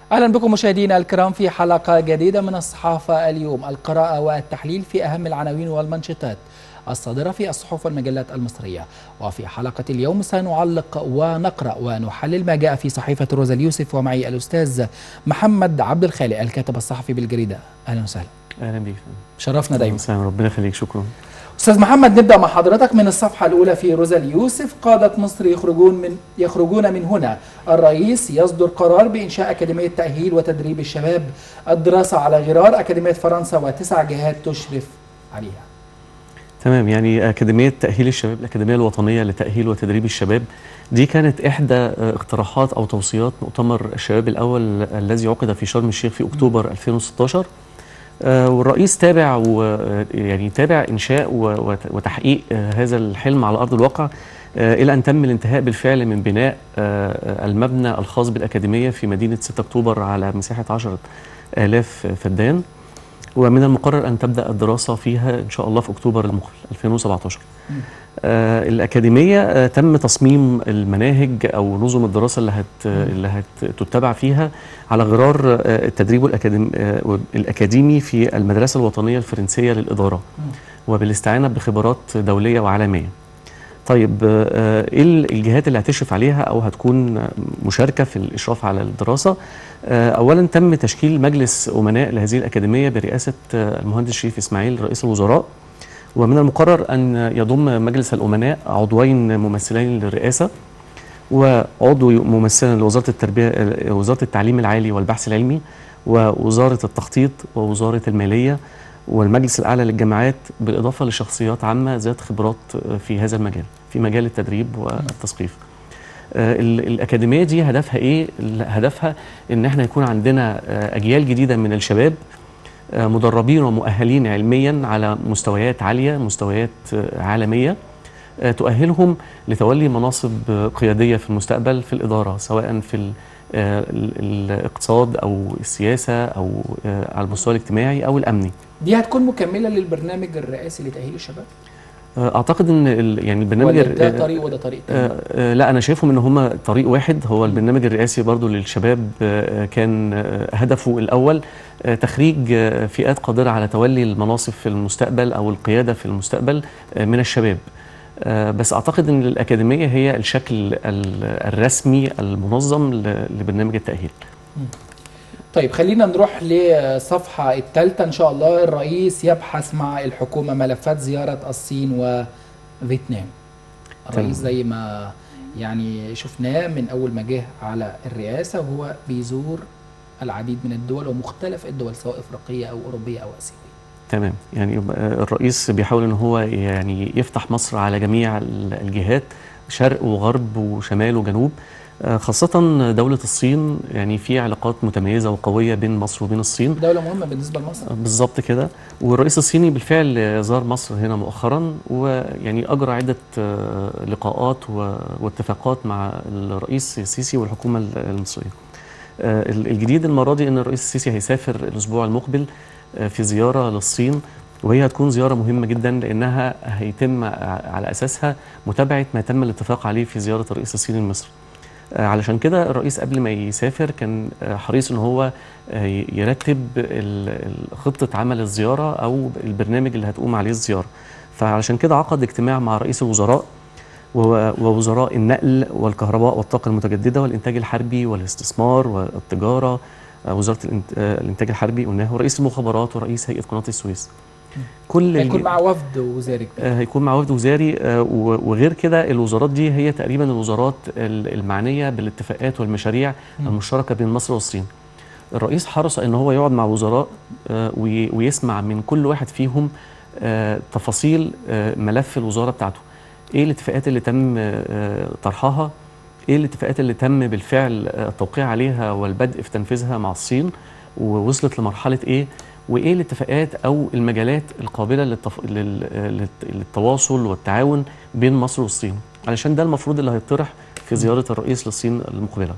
اهلا بكم مشاهدينا الكرام في حلقه جديده من الصحافه اليوم القراءه والتحليل في اهم العناوين والمنشطات الصادره في الصحف والمجلات المصريه وفي حلقه اليوم سنعلق ونقرا ونحلل ما جاء في صحيفه روزا اليوسف ومعي الاستاذ محمد عبد الخالق الكاتب الصحفي بالجريده اهلا وسهلا اهلا بيك شرفنا دايما سلام ربنا يخليك شكرا استاذ محمد نبدا مع حضرتك من الصفحه الاولى في روزا اليوسف قاده مصر يخرجون من يخرجون من هنا الرئيس يصدر قرار بانشاء اكاديميه تاهيل وتدريب الشباب الدراسه على غرار اكاديميه فرنسا وتسع جهات تشرف عليها تمام يعني أكاديمية تأهيل الشباب الأكاديمية الوطنية لتأهيل وتدريب الشباب دي كانت إحدى اقتراحات أو توصيات مؤتمر الشباب الأول الذي عقد في شرم الشيخ في أكتوبر 2016 آه، والرئيس تابع ويعني تابع إنشاء وتحقيق هذا الحلم على أرض الواقع آه، إلى أن تم الانتهاء بالفعل من بناء آه، المبنى الخاص بالأكاديمية في مدينة 6 أكتوبر على مساحة 10 آلاف فدان ومن المقرر أن تبدأ الدراسة فيها إن شاء الله في أكتوبر المقبل 2017 آه الأكاديمية آه تم تصميم المناهج أو نظم الدراسة اللي هت اللي هتتبع فيها على غرار آه التدريب الأكاديمي, آه الأكاديمي في المدرسة الوطنية الفرنسية للإدارة وبالاستعانة بخبرات دولية وعالمية طيب ايه الجهات اللي هتشرف عليها او هتكون مشاركه في الاشراف على الدراسه اولا تم تشكيل مجلس امناء لهذه الاكاديميه برئاسه المهندس شريف اسماعيل رئيس الوزراء ومن المقرر ان يضم مجلس الامناء عضوين ممثلين للرئاسه وعضو ممثلا لوزاره التربيه وزاره التعليم العالي والبحث العلمي ووزاره التخطيط ووزاره الماليه والمجلس الأعلى للجامعات بالإضافة لشخصيات عامة ذات خبرات في هذا المجال في مجال التدريب والتثقيف الأكاديمية دي هدفها إيه؟ هدفها إن إحنا يكون عندنا أجيال جديدة من الشباب مدربين ومؤهلين علميا على مستويات عالية مستويات عالمية تؤهلهم لتولي مناصب قيادية في المستقبل في الإدارة سواء في الاقتصاد أو السياسة أو على المستوى الاجتماعي أو الأمني دي هتكون مكمله للبرنامج الرئاسي لتاهيل الشباب اعتقد ان يعني البرنامج ولا ده طريق وده طريق تاني آه لا انا شايفهم ان هم طريق واحد هو البرنامج الرئاسي برضو للشباب آه كان آه هدفه الاول آه تخريج آه فئات قادره على تولي المناصب في المستقبل او القياده في المستقبل آه من الشباب آه بس اعتقد ان الاكاديميه هي الشكل الرسمي المنظم لبرنامج التاهيل طيب خلينا نروح للصفحة الثالثة إن شاء الله الرئيس يبحث مع الحكومة ملفات زيارة الصين وفيتنام الرئيس زي ما يعني شفناه من أول ما جه على الرئاسة وهو بيزور العديد من الدول ومختلف الدول سواء إفريقية أو أوروبية أو آسيوية تمام يعني الرئيس بيحاول ان هو يعني يفتح مصر على جميع الجهات شرق وغرب وشمال وجنوب خاصة دولة الصين يعني في علاقات متميزة وقوية بين مصر وبين الصين دولة مهمة بالنسبة لمصر بالظبط كده والرئيس الصيني بالفعل زار مصر هنا مؤخرا ويعني أجرى عدة لقاءات واتفاقات مع الرئيس السيسي والحكومة المصرية الجديد المرة دي أن الرئيس السيسي هيسافر الأسبوع المقبل في زيارة للصين وهي هتكون زيارة مهمة جدا لأنها هيتم على أساسها متابعة ما تم الاتفاق عليه في زيارة الرئيس الصيني لمصر علشان كده الرئيس قبل ما يسافر كان حريص ان هو يرتب خطه عمل الزياره او البرنامج اللي هتقوم عليه الزياره فعلشان كده عقد اجتماع مع رئيس الوزراء ووزراء النقل والكهرباء والطاقه المتجدده والانتاج الحربي والاستثمار والتجاره وزاره الانتاج الحربي قلناه ورئيس المخابرات ورئيس هيئه قناه السويس كل هيكون مع وفد وزاري آه هيكون مع وفد وزاري آه وغير كده الوزارات دي هي تقريبا الوزارات المعنيه بالاتفاقات والمشاريع م. المشتركه بين مصر والصين. الرئيس حرص ان هو يقعد مع وزراء آه ويسمع من كل واحد فيهم تفاصيل ملف الوزاره بتاعته. ايه الاتفاقات اللي تم طرحها؟ ايه الاتفاقات اللي تم بالفعل التوقيع عليها والبدء في تنفيذها مع الصين ووصلت لمرحله ايه؟ وايه الاتفاقات او المجالات القابله للتف... لل... للتواصل والتعاون بين مصر والصين علشان ده المفروض اللي هيطرح في زياره الرئيس للصين المقبله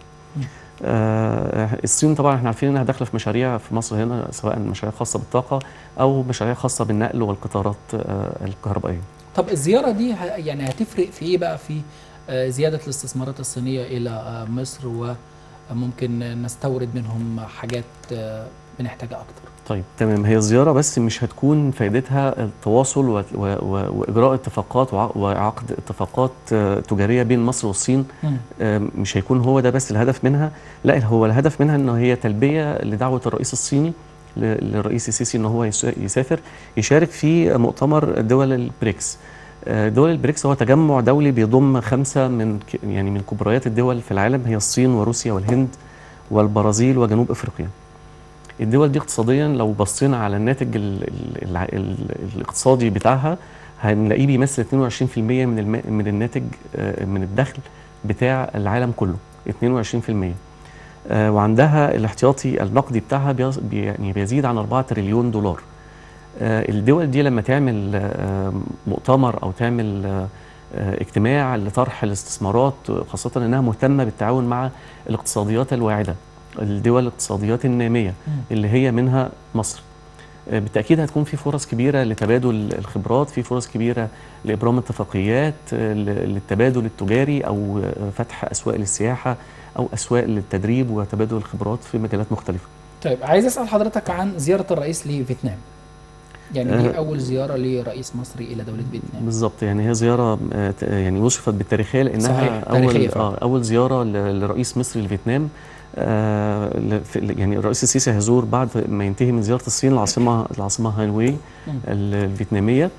آه الصين طبعا احنا عارفين انها داخله في مشاريع في مصر هنا سواء مشاريع خاصه بالطاقه او مشاريع خاصه بالنقل والقطارات آه الكهربائيه طب الزياره دي يعني هتفرق في ايه بقى في آه زياده الاستثمارات الصينيه الى مصر و ممكن نستورد منهم حاجات آه، بنحتاجها اكتر طيب تمام هي الزيارة بس مش هتكون فائدتها التواصل و... و... و... وإجراء اتفاقات وع... وعقد اتفاقات آه، تجارية بين مصر والصين آه، مش هيكون هو ده بس الهدف منها لا هو الهدف منها ان هي تلبية لدعوة الرئيس الصيني ل- للرئيس السيسي ان هو يس- يسافر يشارك في مؤتمر دول البريكس آه، دول البريكس هو تجمع دولي بيضم خمسة من ك- يعني من كبريات الدول في العالم هي الصين وروسيا والهند والبرازيل وجنوب افريقيا الدول دي اقتصاديا لو بصينا على الناتج ال ال ال ال الاقتصادي بتاعها هنلاقيه بيمثل 22% من الم من الناتج آه، من الدخل بتاع العالم كله 22% آه، وعندها الاحتياطي النقدي بتاعها بيص- بي- يعني بيزيد عن 4 تريليون دولار آه، الدول دي لما تعمل آه، مؤتمر او تعمل آه، آه، اجتماع لطرح الاستثمارات خاصة انها مهتمة بالتعاون مع الاقتصاديات الواعدة الدول الاقتصاديات النامية اللي هي منها مصر آه، بالتأكيد هتكون في فرص كبيرة لتبادل الخبرات في فرص كبيرة لإبرام اتفاقيات آه، ل- للتبادل التجاري أو آه، فتح أسواق للسياحة أو أسواق للتدريب وتبادل الخبرات في مجالات مختلفة طيب عايز اسال حضرتك عن زياره الرئيس لفيتنام يعني دي آه. اول زياره لرئيس مصري الى دوله فيتنام بالظبط يعني هي زيارة آه، ت- يعني وصفت بالتاريخية لأنها صحيح، أول تاريخية فعلا. آه أول زيارة ل- لرئيس مصري لفيتنام آه ل- في- يعني الرئيس السيسي هيزور بعد ما ينتهي من زيارة الصين العاصمة العاصمة هانوي مم. ال- الفيتنامية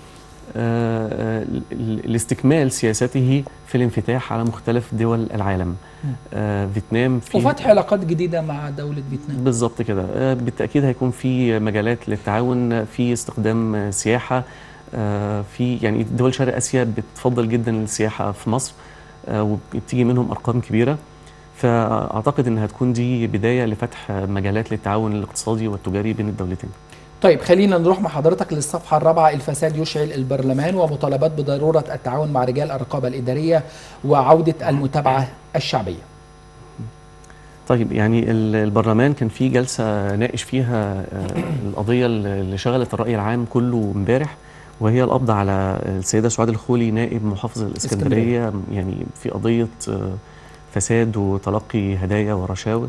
آه، ل- ل- لاستكمال سياسته في الانفتاح على مختلف دول العالم مم. آه، فيتنام في وفتح علاقات جديده مع دوله فيتنام بالظبط كده آه، بالتأكيد هيكون في مجالات للتعاون في استخدام آه، سياحة آه، في يعني دول شرق آسيا بتفضل جدا السياحة في مصر آه، وبتيجي منهم أرقام كبيرة فأعتقد إن هتكون دي بداية لفتح مجالات للتعاون الاقتصادي والتجاري بين الدولتين طيب خلينا نروح مع حضرتك للصفحة الرابعة الفساد يشعل البرلمان ومطالبات بضرورة التعاون مع رجال الرقابة الإدارية وعودة المتابعة الشعبية طيب يعني ال- البرلمان كان في جلسة ناقش فيها آه، القضية اللي شغلت الرأي العام كله امبارح وهي القبض على السيدة سعاد الخولي نائب محافظ الإسكندرية يعني في قضية آه، فساد وتلقي هدايا ورشاوى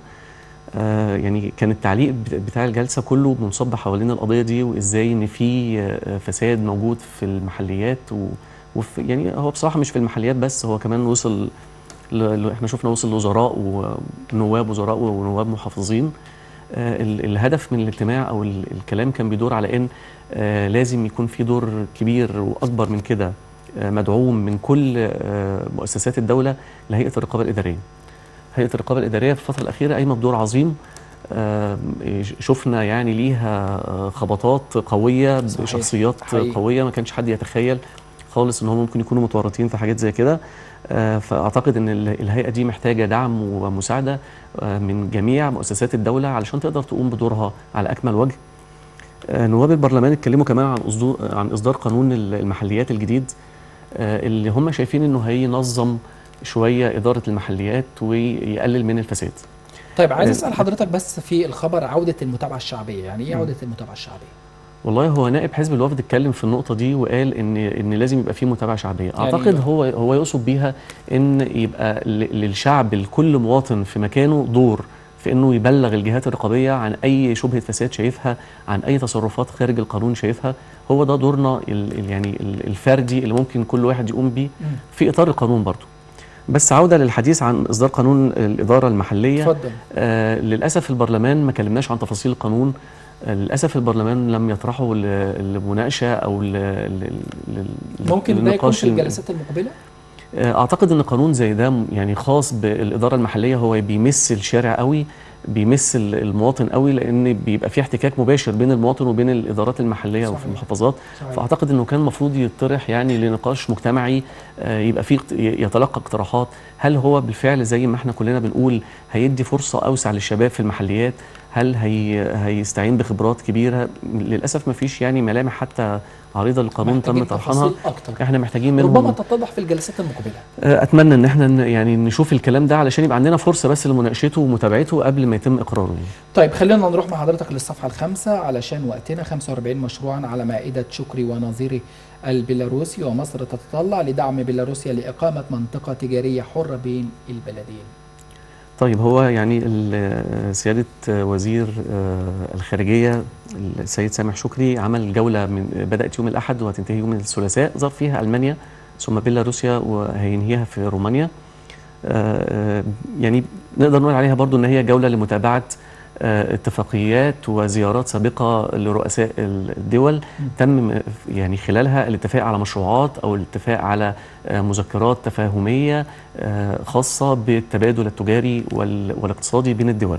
آه، يعني كان التعليق بت- بتاع الجلسة كله منصب حوالين القضية دي وإزاي إن في آه، فساد موجود في المحليات و وفي يعني هو بصراحة مش في المحليات بس هو كمان وصل ل- ل- احنا شفنا وصل لوزراء ونواب وزراء ونواب محافظين آه، ال- الهدف من الاجتماع او ال- الكلام كان بيدور على ان آه، لازم يكون في دور كبير واكبر من كده آه، مدعوم من كل آه، مؤسسات الدوله لهيئه الرقابه الاداريه. هيئه الرقابه الاداريه في الفتره الاخيره قايمه بدور عظيم آه، شفنا يعني ليها آه، خبطات قويه صحيح. بشخصيات حقيقي. قويه ما كانش حد يتخيل خالص ان هم ممكن يكونوا متورطين في حاجات زي كده آه، فاعتقد ان ال- الهيئه دي محتاجه دعم ومساعده آه، من جميع مؤسسات الدوله علشان تقدر تقوم بدورها على اكمل وجه آه، نواب البرلمان اتكلموا كمان عن اصدار عن اصدار قانون ال- المحليات الجديد آه، اللي هم شايفين انه هينظم شويه اداره المحليات ويقلل من الفساد طيب عايز آه، أسأل حضرتك بس في الخبر عودة المتابعة الشعبية يعني إيه عودة المتابعة الشعبية؟ والله هو نائب حزب الوفد اتكلم في النقطه دي وقال ان ان لازم يبقى في متابعه شعبيه يعني اعتقد هو هو يقصد بيها ان يبقى ل- للشعب لكل مواطن في مكانه دور في انه يبلغ الجهات الرقابيه عن اي شبهه فساد شايفها عن اي تصرفات خارج القانون شايفها هو ده دورنا ال ال يعني ال- الفردي اللي ممكن كل واحد يقوم بيه مم. في اطار القانون برضه بس عوده للحديث عن اصدار قانون الاداره المحليه اتفضل آه للاسف البرلمان ما كلمناش عن تفاصيل القانون آه للاسف البرلمان لم يطرحه ل- لمناقشه او ل- ل- ل- ممكن ده يكون للنقاش في الم- الجلسات المقبلة؟ آه، اعتقد ان قانون زي ده م- يعني خاص بالاداره المحليه هو بيمس الشارع قوي بيمس ال- المواطن قوي لان بيبقى في احتكاك مباشر بين المواطن وبين الادارات المحليه وفي صحيح. المحافظات صحيح. فاعتقد انه كان المفروض يطرح يعني لنقاش مجتمعي آه، يبقى فيه اقت- يتلقى اقتراحات هل هو بالفعل زي ما احنا كلنا بنقول هيدي فرصه اوسع للشباب في المحليات هل هي هيستعين بخبرات كبيره للاسف ما فيش يعني ملامح حتى عريضه للقانون تم محتاجين طرحها تفاصيل أكتر احنا محتاجين منهم ربما تتضح في الجلسات المقبلة اتمنى ان احنا ن- يعني نشوف الكلام ده علشان يبقى عندنا فرصه بس لمناقشته ومتابعته قبل ما يتم اقراره يعني. طيب خلينا نروح مع حضرتك للصفحة الخامسة علشان وقتنا 45 مشروعا على مائدة شكري ونظيره البيلاروسي ومصر تتطلع لدعم بيلاروسيا لإقامة منطقة تجارية حرة بين البلدين طيب هو يعني ال- سيادة وزير آه، الخارجية السيد سامح شكري عمل جولة من بدأت يوم الأحد وهتنتهي يوم الثلاثاء زار فيها ألمانيا ثم بيلاروسيا وهينهيها في رومانيا آه، آه، يعني نقدر نقول عليها برضو ان هي جولة لمتابعة آه، اتفاقيات وزيارات سابقة لرؤساء الدول تم يعني خلالها الاتفاق على مشروعات او الاتفاق على آه، مذكرات تفاهمية آه، خاصة بالتبادل التجاري وال- والاقتصادي بين الدول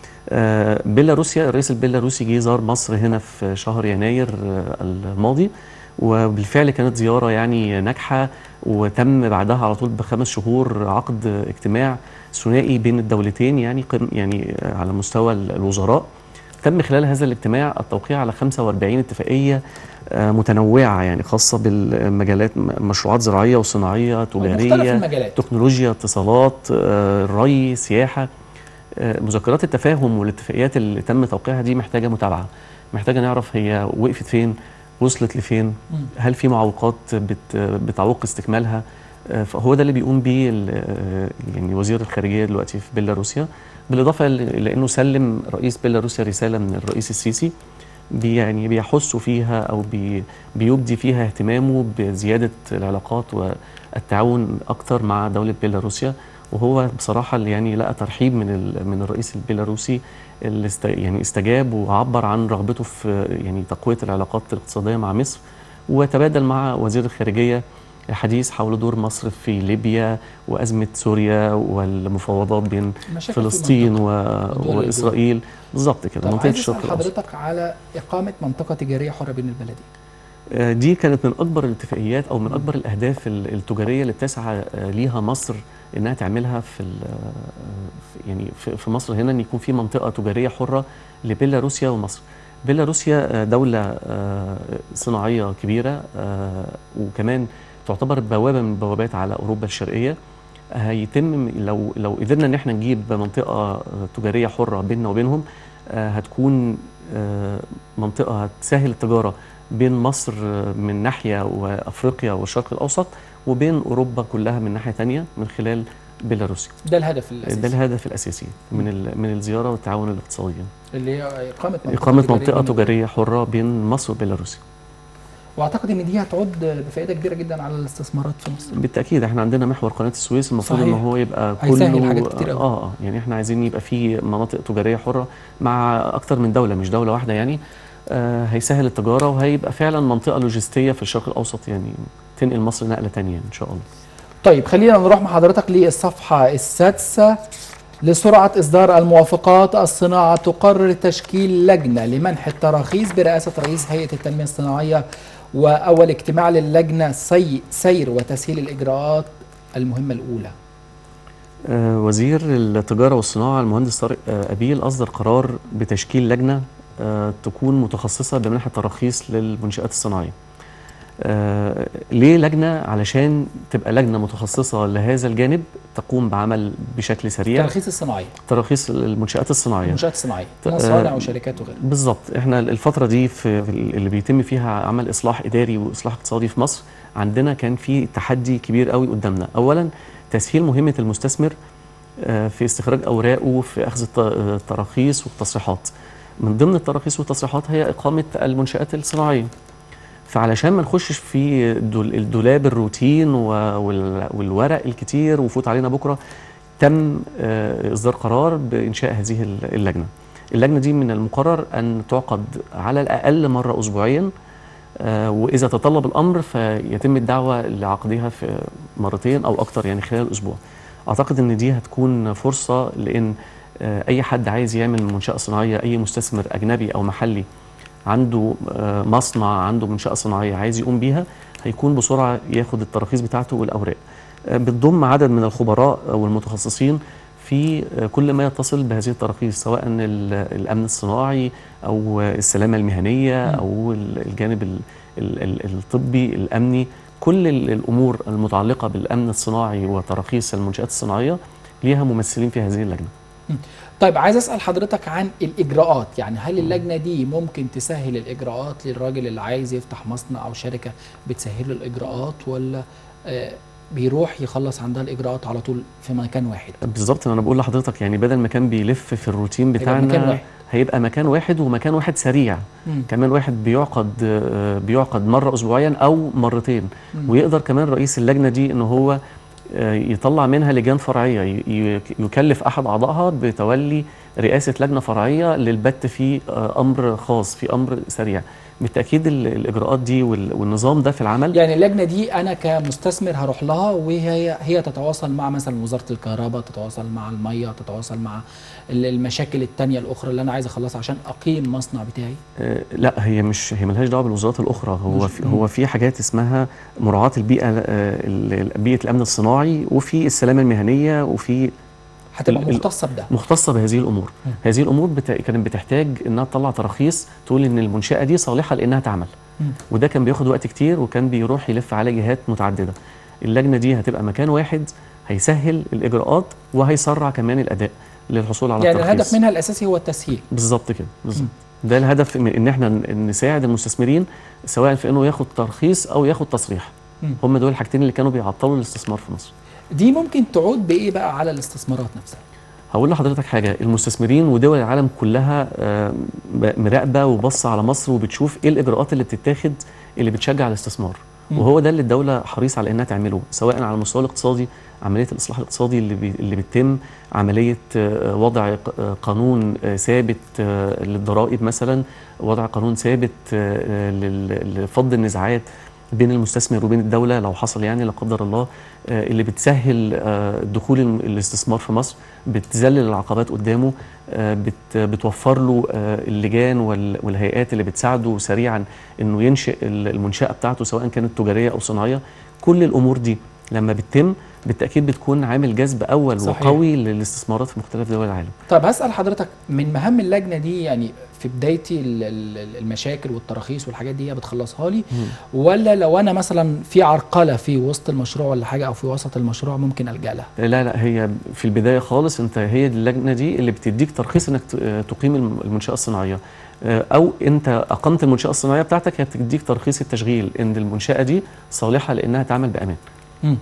آه، بيلاروسيا الرئيس البيلاروسي جه زار مصر هنا في شهر يناير آه، الماضي وبالفعل كانت زيارة يعني ناجحة وتم بعدها على طول بخمس شهور عقد اجتماع ثنائي بين الدولتين يعني قم يعني آه، على مستوى ال- الوزراء تم خلال هذا الاجتماع التوقيع على 45 اتفاقية آه، متنوعة يعني خاصة بالمجالات م- مشروعات زراعية وصناعية مختلف تجارية المجالات تكنولوجيا اتصالات آه، ري سياحة آه، مذكرات التفاهم والاتفاقيات اللي تم توقيعها دي محتاجة متابعة محتاجة نعرف هي وقفت فين وصلت لفين مم. هل في معوقات بت بتعوق استكمالها آه، فهو ده اللي بيقوم بيه ال- آه، يعني وزير الخارجية دلوقتي في بيلاروسيا بالإضافة ل- لأنه سلم رئيس بيلاروسيا رسالة من الرئيس السيسي بي يعني بيحث فيها أو بي بيبدي فيها اهتمامه بزيادة العلاقات والتعاون أكتر مع دولة بيلاروسيا وهو بصراحة اللي يعني لقى ترحيب من ال- من الرئيس البيلاروسي اللي است يعني استجاب وعبر عن رغبته في يعني تقوية العلاقات الاقتصادية مع مصر وتبادل مع وزير الخارجية حديث حول دور مصر في ليبيا وأزمة سوريا والمفاوضات بين مشاكل في فلسطين و... الدول وإسرائيل بالظبط كده طب منطقة عايز الشرق اسال الأوسط حضرتك على اقامه منطقه تجاريه حره بين البلدين آه، دي كانت من اكبر الاتفاقيات او من اكبر الاهداف ال- التجاريه اللي بتسعى آه، ليها مصر انها تعملها في ال- آه، في- يعني في في مصر هنا ان يكون في منطقه تجاريه حره لبيلاروسيا ومصر. بيلاروسيا آه، دوله آه، صناعيه كبيره آه، وكمان تعتبر بوابه من البوابات على اوروبا الشرقيه. هيتم لو لو قدرنا ان احنا نجيب منطقه آه، تجاريه حره بيننا وبينهم آه، هتكون آه، منطقه هتسهل التجاره بين مصر من ناحية وأفريقيا والشرق الأوسط وبين أوروبا كلها من ناحية تانية من خلال بيلاروسيا ده الهدف ده الاساسي الهدف الأساسي من ال- من الزيارة والتعاون الاقتصادي اللي هي اقامه منطقه إقامة تجارية منطقة بين تجارية حرة بين مصر وبيلاروسيا واعتقد ان دي هتعود بفائده كبيره جدا على الاستثمارات في مصر بالتأكيد احنا عندنا محور قناة السويس المفروض ان صحيح. هو يبقى هيسهل كله حاجات كتير أوي. اه اه يعني احنا عايزين يبقى في مناطق تجارية حرة مع أكتر من دولة مش دولة واحدة يعني آه هيسهل التجارة وهيبقى فعلا منطقة لوجستية في الشرق الأوسط يعني تنقل مصر نقلة تانية إن شاء الله طيب خلينا نروح مع حضرتك للصفحه السادسه لسرعة إصدار الموافقات الصناعة تقرر تشكيل لجنة لمنح التراخيص برئاسة رئيس هيئة التنمية الصناعية وأول اجتماع للجنة سي سير وتسهيل الإجراءات المهمة الأولى آه، وزير التجارة والصناعة المهندس طارق آه، أبيل أصدر قرار بتشكيل لجنة آه، تكون متخصصة بمنح التراخيص للمنشآت الصناعية. آه، ليه لجنة؟ علشان تبقى لجنة متخصصة لهذا الجانب تقوم بعمل بشكل سريع التراخيص الصناعية تراخيص المنشآت الصناعية. المنشآت الصناعية ت- مصانع آه، وشركات وغيرها بالظبط احنا الفترة دي في في اللي بيتم فيها عمل إصلاح إداري وإصلاح اقتصادي في مصر عندنا كان في تحدي كبير قوي قدامنا أولا تسهيل مهمة المستثمر آه، في استخراج أوراقه في أخذ الت- آه، التراخيص والتصريحات من ضمن التراخيص والتصريحات هي إقامة المنشآت الصناعية فعلشان ما نخشش في دول- الدولاب الروتين و- وال- والورق الكتير وفوت علينا بكرة تم آه، إصدار قرار بإنشاء هذه اللجنة اللجنة دي من المقرر أن تعقد على الأقل مرة أسبوعيا آه، وإذا تطلب الأمر فيتم الدعوة لعقدها في مرتين أو أكتر يعني خلال أسبوع أعتقد أن دي هتكون فرصة لأن آه، أي حد عايز يعمل منشأة صناعية أي مستثمر أجنبي أو محلي عنده آه، مصنع عنده منشأة صناعية عايز يقوم بيها هيكون بسرعة ياخد التراخيص بتاعته والأوراق آه، بتضم عدد من الخبراء والمتخصصين في آه، كل ما يتصل بهذه التراخيص سواء ال- الأمن الصناعي أو السلامة المهنية مم. أو ال- الجانب ال- ال- ال- الطبي الأمني كل ال- الأمور المتعلقة بالأمن الصناعي وتراخيص المنشآت الصناعية ليها ممثلين في هذه اللجنة طيب عايز اسال حضرتك عن الاجراءات يعني هل اللجنه دي ممكن تسهل الاجراءات للراجل اللي عايز يفتح مصنع او شركه بتسهل له الاجراءات ولا آه، بيروح يخلص عندها الاجراءات على طول في مكان واحد بالظبط انا بقول لحضرتك يعني بدل ما كان بيلف في الروتين هيبقى بتاعنا مكان واحد. هيبقى مكان واحد ومكان واحد سريع مم. كمان واحد بيعقد آه، بيعقد مره اسبوعيا او مرتين مم. ويقدر كمان رئيس اللجنه دي ان هو آه، يطلع منها لجان فرعيه ي- ي- يكلف احد اعضائها بتولي رئاسه لجنه فرعيه للبت في آه، امر خاص في امر سريع بالتاكيد ال- الاجراءات دي وال- والنظام ده في العمل يعني اللجنه دي انا كمستثمر هروح لها وهي هي تتواصل مع مثلا وزاره الكهرباء تتواصل مع الميه تتواصل مع ال- المشاكل التانية الاخرى اللي انا عايز اخلصها عشان اقيم مصنع بتاعي آه، لا هي مش هي ملهاش دعوه بالوزارات الاخرى هو مش- في هو في حاجات اسمها مراعاه البيئه آه، ال- بيئه الامن الصناعي وفي السلامه المهنيه وفي هتبقى ال- ال- مختصه بده مختصه بهذه الامور مم. هذه الامور بتا... كانت بتحتاج انها تطلع تراخيص تقول ان المنشاه دي صالحه لانها تعمل مم. وده كان بياخد وقت كتير وكان بيروح يلف على جهات متعدده اللجنه دي هتبقى مكان واحد هيسهل الاجراءات وهيسرع كمان الاداء للحصول على يعني الترخيص الهدف منها الاساسي هو التسهيل بالظبط كده بالظبط ده الهدف من ان احنا ن- نساعد المستثمرين سواء في انه ياخد ترخيص او ياخد تصريح مم. هم دول الحاجتين اللي كانوا بيعطلوا الاستثمار في مصر دي ممكن تعود بايه بقى على الاستثمارات نفسها هقول لحضرتك حاجه المستثمرين ودول العالم كلها آه، ب- مراقبه وبص على مصر وبتشوف ايه الاجراءات اللي بتتاخد اللي بتشجع الاستثمار مم. وهو ده اللي الدوله حريصه على انها تعمله سواء على المستوى الاقتصادي عمليه الاصلاح الاقتصادي اللي بي اللي بتتم عمليه آه، وضع ق- آه، قانون آه، ثابت آه، للضرائب مثلا وضع قانون ثابت آه، لل- لفض النزاعات بين المستثمر وبين الدوله لو حصل يعني لا قدر الله آه، اللي بتسهل آه، دخول الم- الاستثمار في مصر بتذلل العقبات قدامه آه، بت- بتوفر له آه، اللجان وال- والهيئات اللي بتساعده سريعا انه ينشئ ال- المنشاه بتاعته سواء كانت تجاريه او صناعيه كل الامور دي لما بتتم بالتاكيد بتكون عامل جذب اول صحيح. وقوي للاستثمارات في مختلف دول العالم طب هسال حضرتك من مهام اللجنه دي يعني في بدايتي ال- ال- المشاكل والتراخيص والحاجات دي هي بتخلصها لي ولا لو انا مثلا في عرقله في وسط المشروع ولا حاجه او في وسط المشروع ممكن الجا لها لا لا هي في البدايه خالص انت هي اللجنه دي اللي بتديك ترخيص انك ت- آه، تقيم الم- المنشاه الصناعيه آه، او انت اقمت المنشاه الصناعيه بتاعتك هي بتديك ترخيص التشغيل ان المنشاه دي صالحه لانها تعمل بامان مم.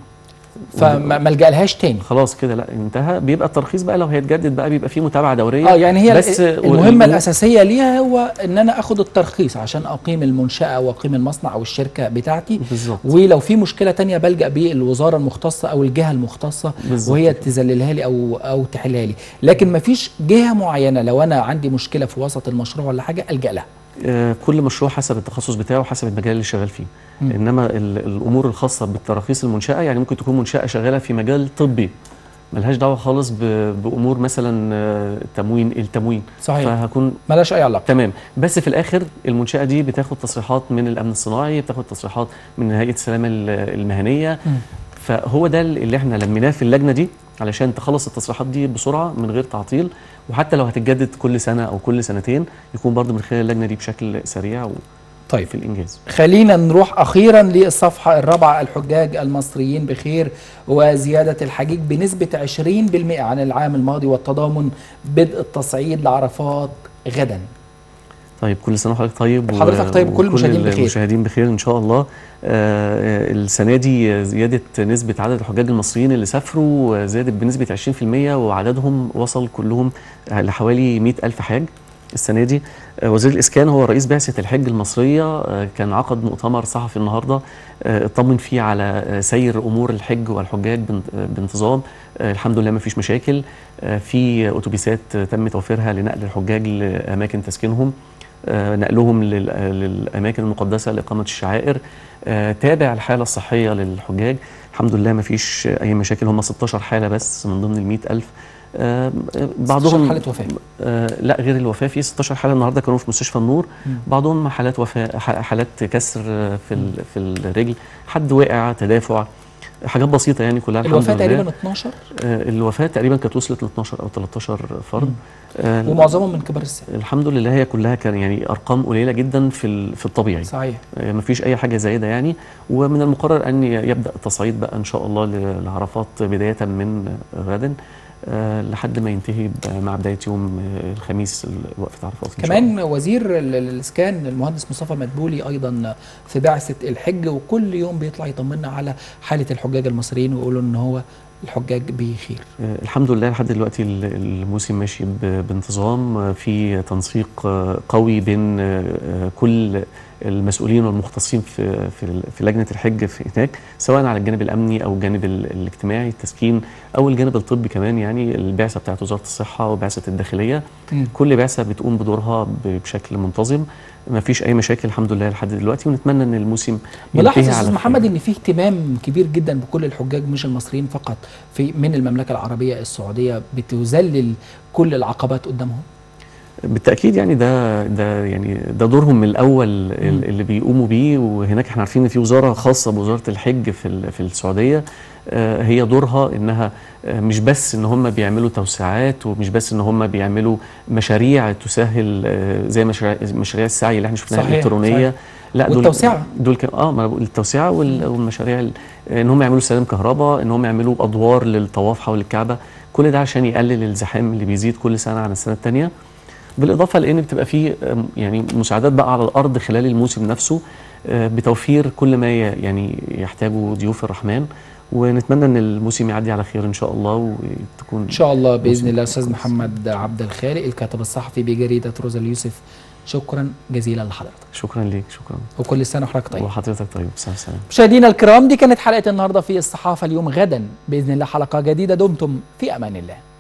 فما ما الجا لهاش تاني خلاص كده لا انتهى بيبقى الترخيص بقى لو هيتجدد بقى بيبقى فيه متابعه دوريه اه يعني هي بس بس المهمه وال- الاساسيه ليها هو ان انا اخد الترخيص عشان اقيم المنشاه او اقيم المصنع او الشركه بتاعتي بالظبط ولو في مشكله تانية بلجا بيه الوزاره المختصه او الجهه المختصه بالظبط وهي كده. تذللها لي او او تحلها لي لكن ما فيش جهه معينه لو انا عندي مشكله في وسط المشروع ولا حاجه الجا لها آه، كل مشروع حسب التخصص بتاعه وحسب المجال اللي شغال فيه مم. انما ال- الامور الخاصه بالتراخيص المنشاه يعني ممكن تكون منشاه شغاله في مجال طبي ملهاش دعوه خالص ب- بامور مثلا آه، التموين التموين صحيح فهكون ملاش اي علاقه تمام بس في الاخر المنشاه دي بتاخد تصريحات من الامن الصناعي بتاخد تصريحات من هيئه السلامه ال- المهنيه مم. فهو ده اللي احنا لميناه في اللجنه دي علشان تخلص التصريحات دي بسرعه من غير تعطيل وحتى لو هتتجدد كل سنه او كل سنتين يكون برضو من خلال اللجنه دي بشكل سريع طيب وفي الانجاز خلينا نروح اخيرا للصفحه الرابعه الحجاج المصريين بخير وزياده الحجيج بنسبه 20% عن العام الماضي والتضامن بدء التصعيد لعرفات غدا طيب كل سنه وحضرتك طيب و- حضرتك طيب وكل المشاهدين بخير. المشاهدين بخير ان شاء الله آه السنه دي زياده نسبه عدد الحجاج المصريين اللي سافروا زادت بنسبه 20% وعددهم وصل كلهم لحوالي 100 الف حاج السنه دي آه وزير الاسكان هو رئيس بعثه الحج المصريه آه كان عقد مؤتمر صحفي النهارده آه اطمن فيه على آه سير امور الحج والحجاج بان- آه بانتظام آه الحمد لله ما فيش مشاكل آه في اتوبيسات آه تم توفيرها لنقل الحجاج لاماكن تسكينهم آه، نقلهم لل- آه، للأماكن المقدسة لإقامة الشعائر آه، تابع الحالة الصحية للحجاج الحمد لله ما فيش أي مشاكل هم 16 حالة بس من ضمن ال 100 ألف آه، بعضهم حالة وفاة. آه لا غير الوفاة في 16 حالة النهاردة كانوا في مستشفى النور مم. بعضهم حالات وفاة ح- حالات كسر آه، في ال- في الرجل حد وقع تدافع حاجات بسيطة يعني كلها الحمد الوفاه لله تقريبا 12 آه الوفاة تقريبا كانت وصلت ل 12 أو 13 فرد مم. آه ومعظمهم من كبار السن الحمد لله هي كلها كان يعني ارقام قليله جدا في ال- في الطبيعي صحيح ما فيش اي حاجه زايده يعني ومن المقرر ان يبدا التصعيد بقى ان شاء الله ل- لعرفات بدايه من غدا آه، لحد ما ينتهي ب- مع بدايه يوم آه، الخميس ال- وقفه عرفات إن شاء الله. كمان وزير ال- ال- الاسكان المهندس مصطفى مدبولي ايضا في بعثه الحج وكل يوم بيطلع يطمنا على حاله الحجاج المصريين ويقولوا ان هو الحجاج بخير آه، الحمد لله لحد دلوقتي ال- الموسم ماشي ب- بانتظام آه، في تنسيق آه، قوي بين آه، آه، كل المسؤولين والمختصين في في ال- في لجنه الحج في هناك سواء على الجانب الامني او الجانب ال- الاجتماعي التسكين او الجانب الطبي كمان يعني البعثه بتاعت وزاره الصحه وبعثه الداخليه مم. كل بعثه بتقوم بدورها ب- بشكل منتظم ما فيش اي مشاكل الحمد لله لحد دلوقتي ونتمنى ان الموسم بلاحظ ينتهي يا على استاذ خير. محمد ان في اهتمام كبير جدا بكل الحجاج مش المصريين فقط في من المملكه العربيه السعوديه بتذلل كل العقبات قدامهم بالتاكيد يعني ده ده يعني ده دورهم من الاول ال- اللي بيقوموا بيه وهناك احنا عارفين ان في وزاره خاصه بوزاره الحج في ال- في السعوديه آه، هي دورها انها آه، مش بس ان هم بيعملوا توسعات ومش بس ان هم بيعملوا مشاريع تسهل آه، زي مشاريع مشاريع السعي اللي احنا شفناها صحيح، الالكترونيه صحيح. لا دول والتوسعة. دول كان اه ما أنا بقول التوسعه وال- والمشاريع ال- ان هم يعملوا سلام كهرباء ان هم يعملوا ادوار للطواف حول الكعبه كل ده عشان يقلل الزحام اللي بيزيد كل سنه عن السنه الثانيه بالاضافه لان بتبقى فيه آم، يعني مساعدات بقى على الارض خلال الموسم نفسه آه، بتوفير كل ما ي- يعني يحتاجه ضيوف الرحمن ونتمنى ان الموسم يعدي على خير ان شاء الله وتكون ان شاء الله باذن موسم الله استاذ كويس. محمد عبد الخالق الكاتب الصحفي بجريده روزا اليوسف شكرا جزيلا لحضرتك شكرا ليك شكرا وكل سنه وحضرتك طيب وحضرتك طيب سلام سلام مشاهدينا الكرام دي كانت حلقه النهارده في الصحافه اليوم غدا باذن الله حلقه جديده دمتم في امان الله